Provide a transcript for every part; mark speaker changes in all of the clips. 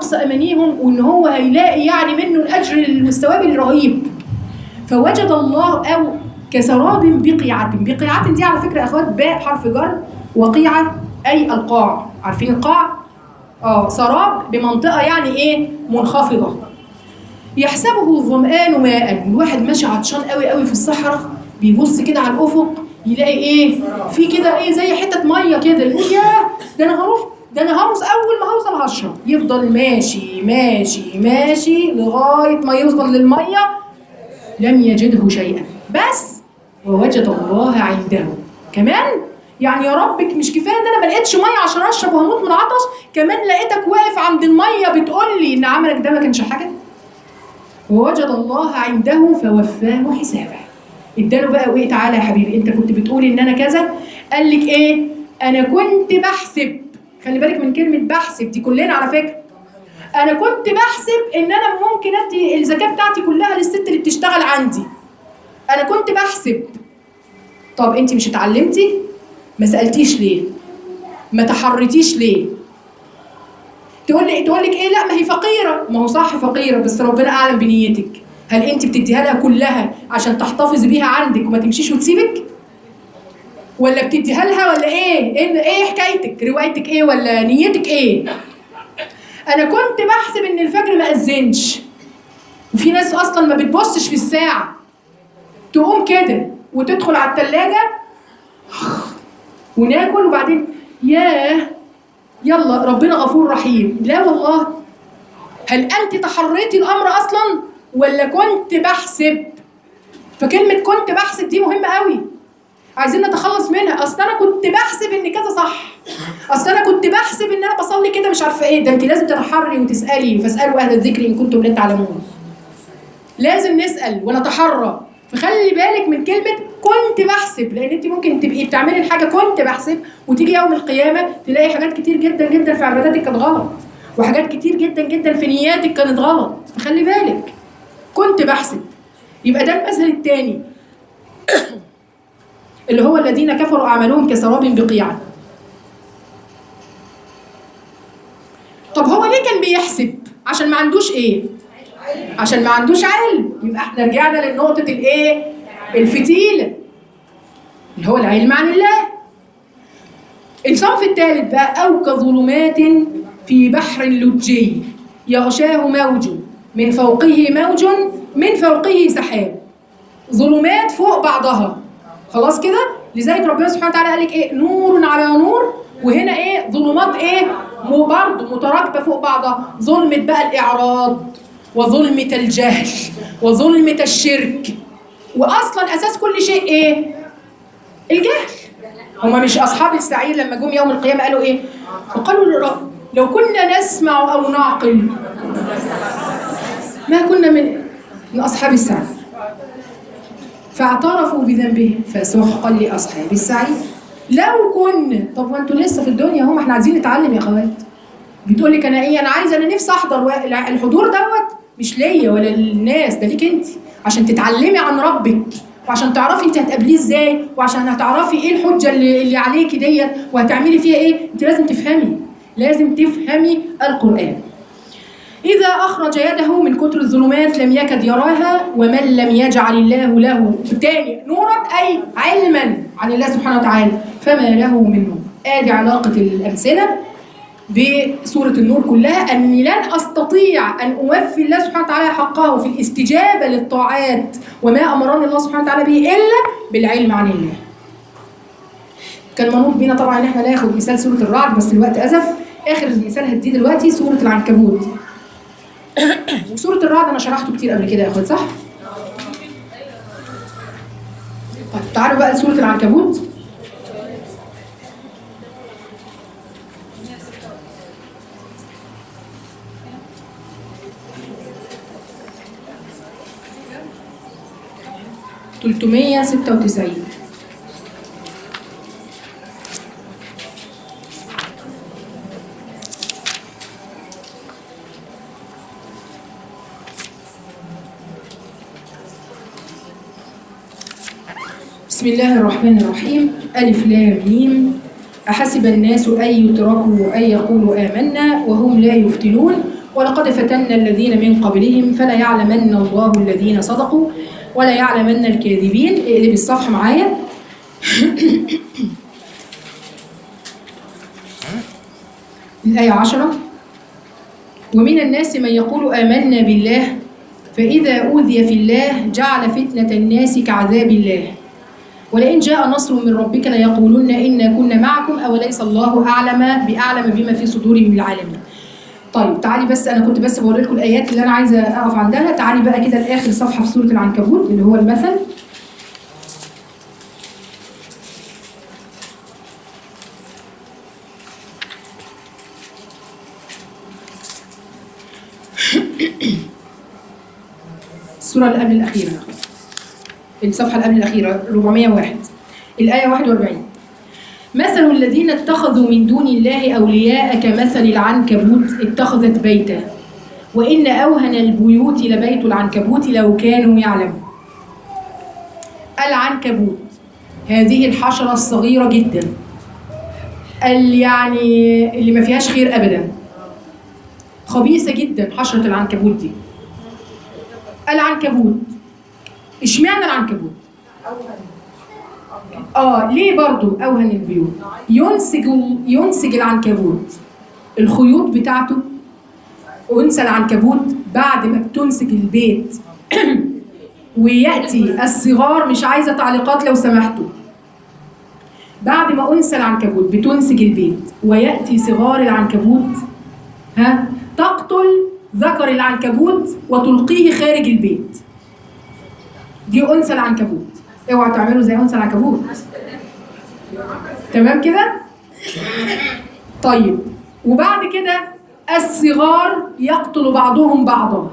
Speaker 1: اقصى امانيهم وان هو هيلاقي يعني منه الاجر والثواب الرهيب فوجد الله او كسراب بقيعة بقيعة دي على فكرة يا اخوات باء حرف جر وقيعة اي القاع عارفين القاع اه سراب بمنطقة يعني ايه منخفضة يحسبه الظمآن ماء الواحد ماشي عطشان قوي قوي في الصحراء بيبص كده على الافق يلاقي ايه في كده ايه زي حته ميه كده يقول ياه ده انا هروح ده انا هوصل اول ما هوصل هشرب يفضل ماشي ماشي ماشي لغايه ما يوصل للميه لم يجده شيئا بس ووجد الله عنده كمان يعني يا ربك مش كفايه ان انا ما لقيتش ميه عشان اشرب وهموت من العطش كمان لقيتك واقف عند الميه بتقول لي ان عملك ده ما كانش حاجه ووجد الله عنده فوفاه حسابه اداله بقى وايه تعالى يا حبيبي انت كنت بتقول ان انا كذا قال لك ايه انا كنت بحسب خلي بالك من كلمه بحسب دي كلنا على فكره انا كنت بحسب ان انا ممكن ادي الزكاه بتاعتي كلها للست اللي بتشتغل عندي انا كنت بحسب طب انت مش اتعلمتي ما سالتيش ليه ما تحرتيش ليه تقول لي تقول لك ايه لا ما هي فقيره ما هو صح فقيره بس ربنا اعلم بنيتك هل انت بتديها لها كلها عشان تحتفظي بيها عندك وما تمشيش وتسيبك ولا بتديها لها ولا ايه ايه ايه حكايتك روايتك ايه ولا نيتك ايه انا كنت بحسب ان الفجر ما اذنش وفي ناس اصلا ما بتبصش في الساعه تقوم كده وتدخل على الثلاجه وناكل وبعدين ياه يلا ربنا غفور رحيم لا والله هل انت تحريتي الامر اصلا ولا كنت بحسب فكلمه كنت بحسب دي مهمه قوي عايزين نتخلص منها اصل انا كنت بحسب ان كذا صح اصل انا كنت بحسب ان انا بصلي كده مش عارفه ايه ده انت لازم تتحري وتسالي فاسالوا اهل الذكر ان كنتم لا تعلمون لازم نسال ونتحرى فخلي بالك من كلمه كنت بحسب لان انت ممكن تبقي بتعملي الحاجه كنت بحسب وتيجي يوم القيامه تلاقي حاجات كتير جدا جدا في عباداتك كانت غلط وحاجات كتير جدا جدا في نياتك كانت غلط فخلي بالك كنت بحسب يبقى ده المثل الثاني اللي هو الذين كفروا اعمالهم كسراب بقيعه طب هو ليه كان بيحسب عشان ما عندوش ايه عشان ما عندوش علم يبقى احنا رجعنا لنقطه الايه الفتيله اللي هو العلم عن الله الصنف الثالث بقى او كظلمات في بحر لجي يغشاه موج من فوقه موج من فوقه سحاب ظلمات فوق بعضها خلاص كده لذلك ربنا سبحانه وتعالى قال لك ايه نور على نور وهنا ايه ظلمات ايه مو برضه متراكبه فوق بعضها ظلمه بقى الاعراض وظلمه الجهل وظلمه الشرك واصلا اساس كل شيء ايه الجهل هما مش اصحاب السعير لما جم يوم القيامه قالوا ايه وقالوا للرب لو كنا نسمع او نعقل ما كنا من من اصحاب السعير فاعترفوا بذنبهم فسحقا لاصحاب السعير لو كنا طب وانتوا لسه في الدنيا هم احنا عايزين نتعلم يا اخوات بتقول لك انا ايه انا عايزه انا نفسي احضر و- الحضور دوت مش ليا ولا للناس ده ليك انت عشان تتعلمي عن ربك وعشان تعرفي انت هتقابليه ازاي وعشان هتعرفي ايه الحجه اللي, اللي عليكي ديت وهتعملي فيها ايه انت لازم تفهمي لازم تفهمي القران إذا أخرج يده من كتر الظلمات لم يكد يراها ومن لم يجعل الله له تاني نورا أي علما عن الله سبحانه وتعالى فما له من نور آدي علاقة الأمثلة بسورة النور كلها أني لن أستطيع أن أوفي الله سبحانه وتعالى حقه في الاستجابة للطاعات وما أمرني الله سبحانه وتعالى به إلا بالعلم عن الله كان منوط بينا طبعا ان احنا ناخد مثال سوره الرعد بس الوقت اسف اخر مثال هديه دلوقتي سوره العنكبوت وسورة الرعد أنا شرحته كتير قبل كده يا أخوات صح؟ طيب تعالوا بقى لسورة العنكبوت تلتمية ستة وتسعين بسم الله الرحمن الرحيم ألف لام ميم أحسب الناس أن يتركوا أن يقولوا آمنا وهم لا يفتنون ولقد فتنا الذين من قبلهم فلا يعلمن الله الذين صدقوا ولا يعلمن الكاذبين اقلب الصفحة معايا الآية عشرة ومن الناس من يقول آمنا بالله فإذا أوذي في الله جعل فتنة الناس كعذاب الله ولئن جاء نصر من ربك ليقولن إنا كنا معكم أوليس الله أعلم بأعلم بما في صدور من العالمين طيب تعالي بس أنا كنت بس بوري لكم الآيات اللي أنا عايزة أقف عندها تعالي بقى كده لآخر صفحة في سورة العنكبوت اللي هو المثل السورة اللي قبل الأخيرة الصفحة اللي قبل الأخيرة 401 الآية 41 مثل الذين اتخذوا من دون الله أولياء كمثل العنكبوت اتخذت بيتا وإن أوهن البيوت لبيت العنكبوت لو كانوا يعلمون العنكبوت هذه الحشرة الصغيرة جدا ال- يعني اللي ما فيهاش خير أبدا خبيثة جدا حشرة العنكبوت دي العنكبوت اشمعنى العنكبوت اه ليه برضو اوهن البيوت ينسج ينسج العنكبوت الخيوط بتاعته انثى العنكبوت بعد ما بتنسج البيت وياتي الصغار مش عايزه تعليقات لو سمحتوا بعد ما انثى العنكبوت بتنسج البيت وياتي صغار العنكبوت ها تقتل ذكر العنكبوت وتلقيه خارج البيت دي انثى العنكبوت اوعوا تعملوا زي انثى العنكبوت تمام كده طيب وبعد كده الصغار يقتل بعضهم بعضا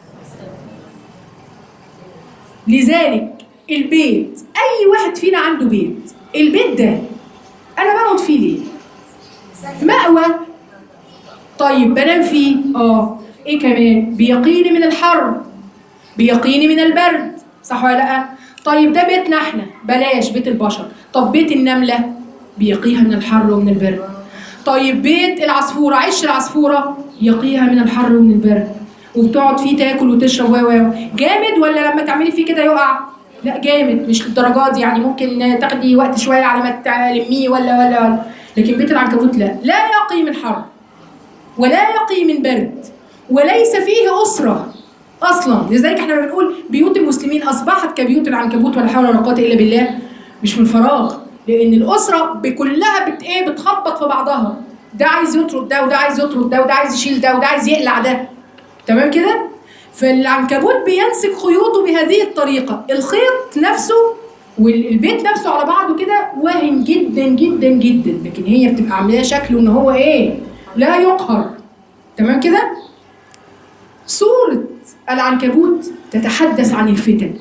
Speaker 1: لذلك البيت اي واحد فينا عنده بيت البيت ده انا بقعد فيه ليه مأوى طيب بنام فيه اه ايه كمان بيقيني من الحر بيقيني من البرد صح ولا لا طيب ده بيتنا احنا بلاش بيت البشر طب بيت النمله بيقيها من الحر ومن البرد طيب بيت العصفوره عش العصفوره يقيها من الحر ومن البرد وبتقعد فيه تاكل وتشرب و و جامد ولا لما تعملي فيه كده يقع لا جامد مش للدرجات دي يعني ممكن تاخدي وقت شويه على ما تلميه ولا ولا ولا لكن بيت العنكبوت لا لا يقي من حر ولا يقي من برد وليس فيه أسرة أصلا لذلك احنا بنقول بيوت المسلمين أصبحت كبيوت العنكبوت ولا حول ولا قوة إلا بالله مش من فراغ لأن الأسرة بكلها بت إيه بتخبط في بعضها ده عايز يطرد ده وده عايز يطرد ده وده عايز يشيل ده وده عايز يقلع ده تمام كده؟ فالعنكبوت بيمسك خيوطه بهذه الطريقة الخيط نفسه والبيت نفسه على بعضه كده واهن جدا جدا جدا لكن هي بتبقى عاملاه شكله ان هو ايه لا يقهر تمام كده سورة العنكبوت تتحدث عن الفتن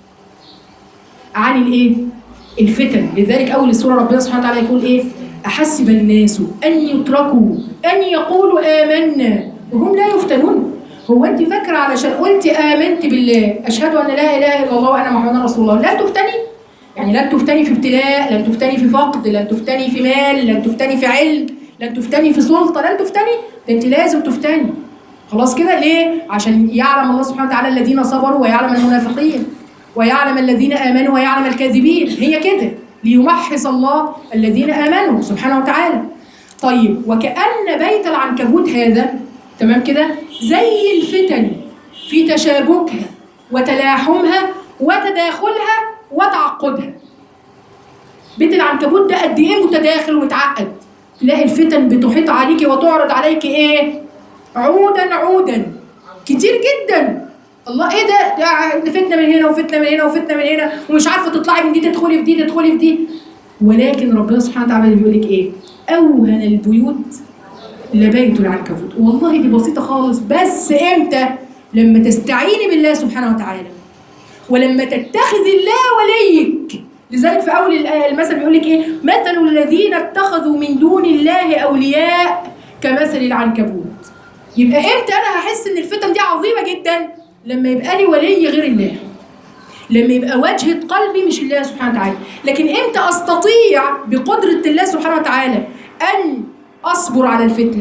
Speaker 1: عن الايه الفتن لذلك اول السوره ربنا سبحانه وتعالى يقول ايه احسب الناس ان يتركوا ان يقولوا امنا وهم لا يفتنون هو انت فاكره علشان قلت امنت بالله اشهد ان لا اله الا الله وانا محمد رسول الله لا تفتني يعني لن تفتني في ابتلاء لن تفتني في فقد لن تفتني في مال لن تفتني في علم لن تفتني في سلطه لن تفتني ده انت لازم تفتني خلاص كده ليه عشان يعلم الله سبحانه وتعالى الذين صبروا ويعلم المنافقين ويعلم الذين امنوا ويعلم الكاذبين هي كده ليمحص الله الذين امنوا سبحانه وتعالى طيب وكأن بيت العنكبوت هذا تمام كده زي الفتن في تشابكها وتلاحمها وتداخلها وتعقدها بيت العنكبوت ده قد ايه متداخل ومتعقد تلاقي الفتن بتحيط عليك وتعرض عليك ايه عودا عودا كتير جدا الله ايه ده ده فتنه من هنا وفتنه من هنا وفتنه من هنا ومش عارفه تطلعي من دي تدخلي في دي تدخلي في دي ولكن ربنا سبحانه وتعالى بيقول لك ايه اوهن البيوت لبيت العنكبوت والله دي بسيطه خالص بس امتى لما تستعيني بالله سبحانه وتعالى ولما تتخذ الله وليك لذلك في اول الآية المثل بيقول لك ايه مثل الذين اتخذوا من دون الله اولياء كمثل العنكبوت يبقى امتى انا هحس ان الفتن دي عظيمه جدا لما يبقى لي ولي غير الله لما يبقى وجهة قلبي مش الله سبحانه وتعالى لكن امتى استطيع بقدرة الله سبحانه وتعالى ان اصبر على الفتنة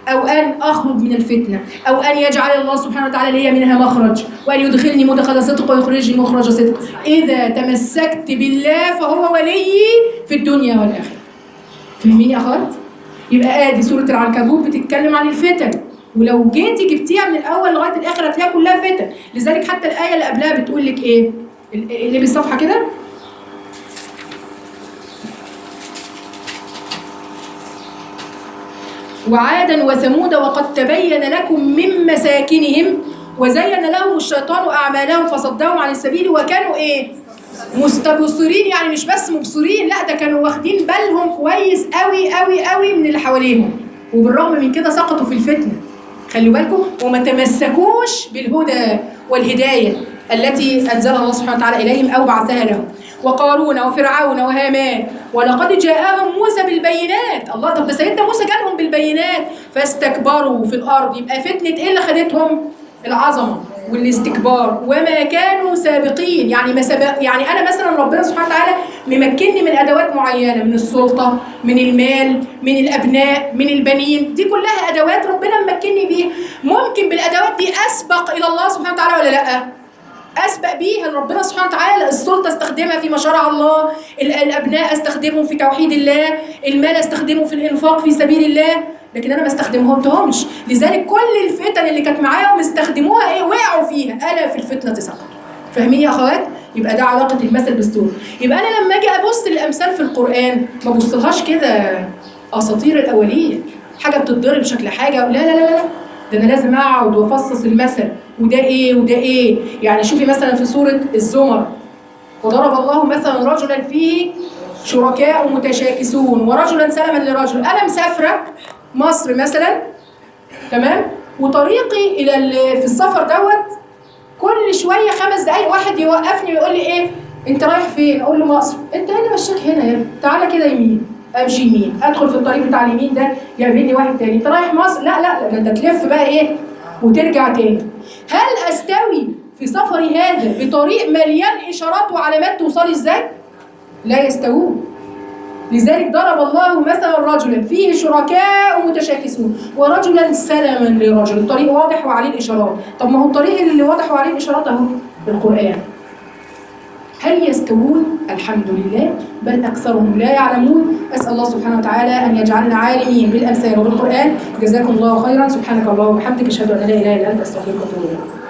Speaker 1: أو أن أخرج من الفتنة أو أن يجعل الله سبحانه وتعالى لي منها مخرج وأن يدخلني مدخل صدق ويخرجني مخرج صدق إذا تمسكت بالله فهو ولي في الدنيا والآخرة فاهمين يا أخوات؟ يبقى ادي سورة العنكبوت بتتكلم عن الفتن ولو جيتي جبتيها من الاول لغايه الاخر هتلاقيها كلها فتن لذلك حتى الايه اللي قبلها بتقول لك ايه ال- اللي بالصفحه كده وعادا وثمود وقد تبين لكم من مساكنهم وزين لهم الشيطان اعمالهم فصدهم عن السبيل وكانوا ايه مستبصرين يعني مش بس مبصرين لا ده كانوا واخدين بالهم كويس قوي قوي قوي من اللي حواليهم وبالرغم من كده سقطوا في الفتنه خلوا بالكم وما تمسكوش بالهدى والهدايه التي انزلها الله سبحانه وتعالى اليهم او بعثها لهم وقارون وفرعون وهامان ولقد جاءهم موسى بالبينات الله طب ده سيدنا موسى جالهم بالبينات فاستكبروا في الارض يبقى فتنه ايه اللي خدتهم العظمه والاستكبار وما كانوا سابقين يعني ما سبق يعني انا مثلا ربنا سبحانه وتعالى ممكنني من ادوات معينه من السلطه من المال من الابناء من البنين دي كلها ادوات ربنا ممكنني بيها ممكن بالادوات دي اسبق الى الله سبحانه وتعالى ولا لا اسبق بيها ربنا سبحانه وتعالى السلطه استخدمها في مشارع الله ال- الابناء استخدمهم في توحيد الله المال استخدمه في الانفاق في سبيل الله لكن انا ما استخدمهمش لذلك كل الفتن اللي كانت معاهم استخدموها ايه وقعوا فيها الا في الفتنه سقطوا فاهمين يا اخوات يبقى ده علاقه المثل بالسوره يبقى انا لما اجي ابص للامثال في القران ما ابصلهاش كده اساطير الاولين حاجه بتتضرب بشكل حاجه لا لا لا لا ده انا لازم اقعد وافصص المثل وده ايه وده ايه يعني شوفي مثلا في سوره الزمر وضرب الله مثلا رجلا فيه شركاء متشاكسون ورجلا سلما لرجل انا مسافره مصر مثلا تمام وطريقي الى ال- في السفر دوت كل شويه خمس دقايق واحد يوقفني ويقول لي ايه انت رايح فين اقول له مصر انت ايه اللي مشاك هنا يا ابني تعالى كده يمين امشي يمين ادخل في الطريق بتاع اليمين ده يقابلني واحد تاني انت رايح مصر لا لا لا انت تلف بقى ايه وترجع تاني هل استوي في سفري هذا بطريق مليان اشارات وعلامات توصلي ازاي لا يستوون لذلك ضرب الله مثلا رجلا فيه شركاء متشاكسون ورجلا سلما لرجل الطريق واضح وعليه الاشارات طب ما هو الطريق اللي واضح وعليه الاشارات اهو القران هل يستوون الحمد لله بل اكثرهم لا يعلمون اسال الله سبحانه وتعالى ان يجعلنا عالمين بالامثال وبالقران جزاكم الله خيرا سبحانك اللهم وبحمدك اشهد ان لا اله الا انت استغفرك واتوب اليك